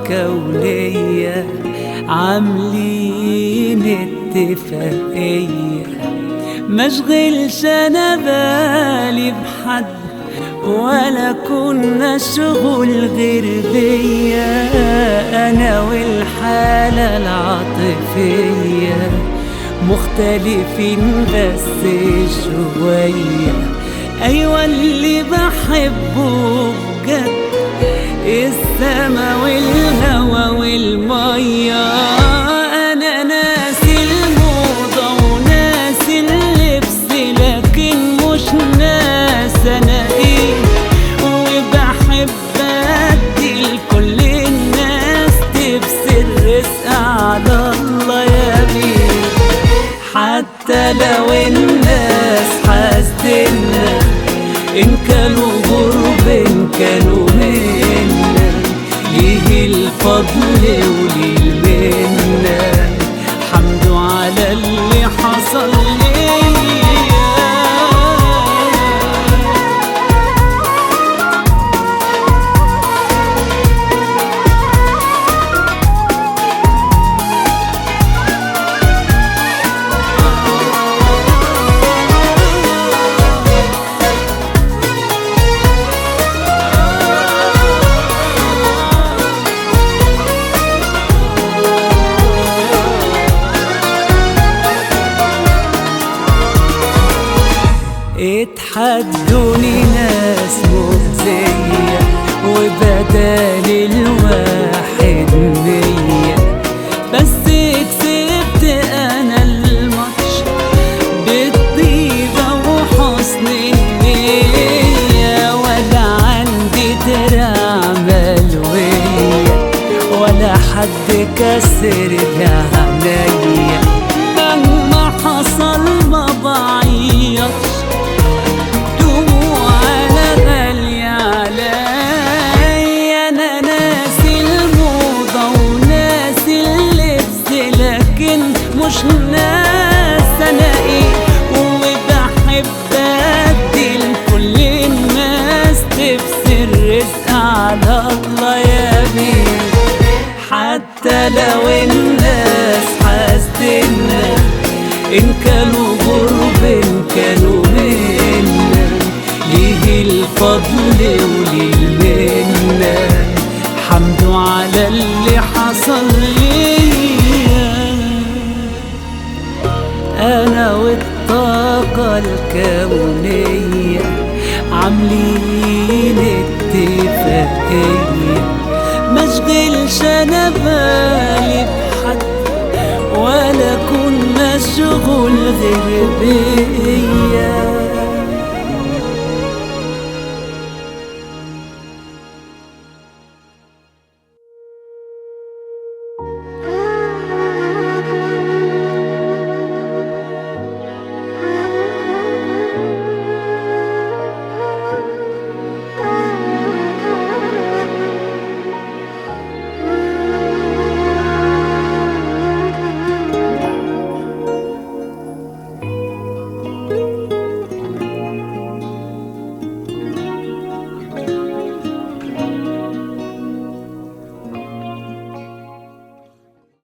الكونية عاملين اتفاقية مشغلش انا بالي بحد ولا كنا شغل غير بيا انا والحالة العاطفية مختلفين بس شوية ايوه اللي بحبه بجد السما والهوى والمية أنا ناسي الموضة وناسي اللبس لكن مش ناس أنا إيه وبحب أدي لكل الناس تبسي الرزق على الله يا بيه حتى لو الناس حاسدنا إن كانوا غرب إن كانوا منا ليه الفضل وليه المنة حمد على اللي حصل ليا اتحدوني ناس مؤذية وبدال الواحد مية بس كسبت انا الماتش بالطيبة وحسن النية ولا عندي دراع ملوية ولا حد كسر عينيا مهما حصل ما بعيطش دموع انا غالية عليا انا ناسي الموضة وناسي اللبس لكن مش ناس انا ايه وبحب ادي لكل الناس تبسي الرزق على الله يا بيه حتى لو الناس حاسدنا إن كانوا غرب إن كانوا منا ليه الفضل وليه المنة حمد على اللي حصل ليا أنا والطاقة الكونية عاملين اتفاقية مشغلش أنا بالي بحد ولا كنا شغل غير بيا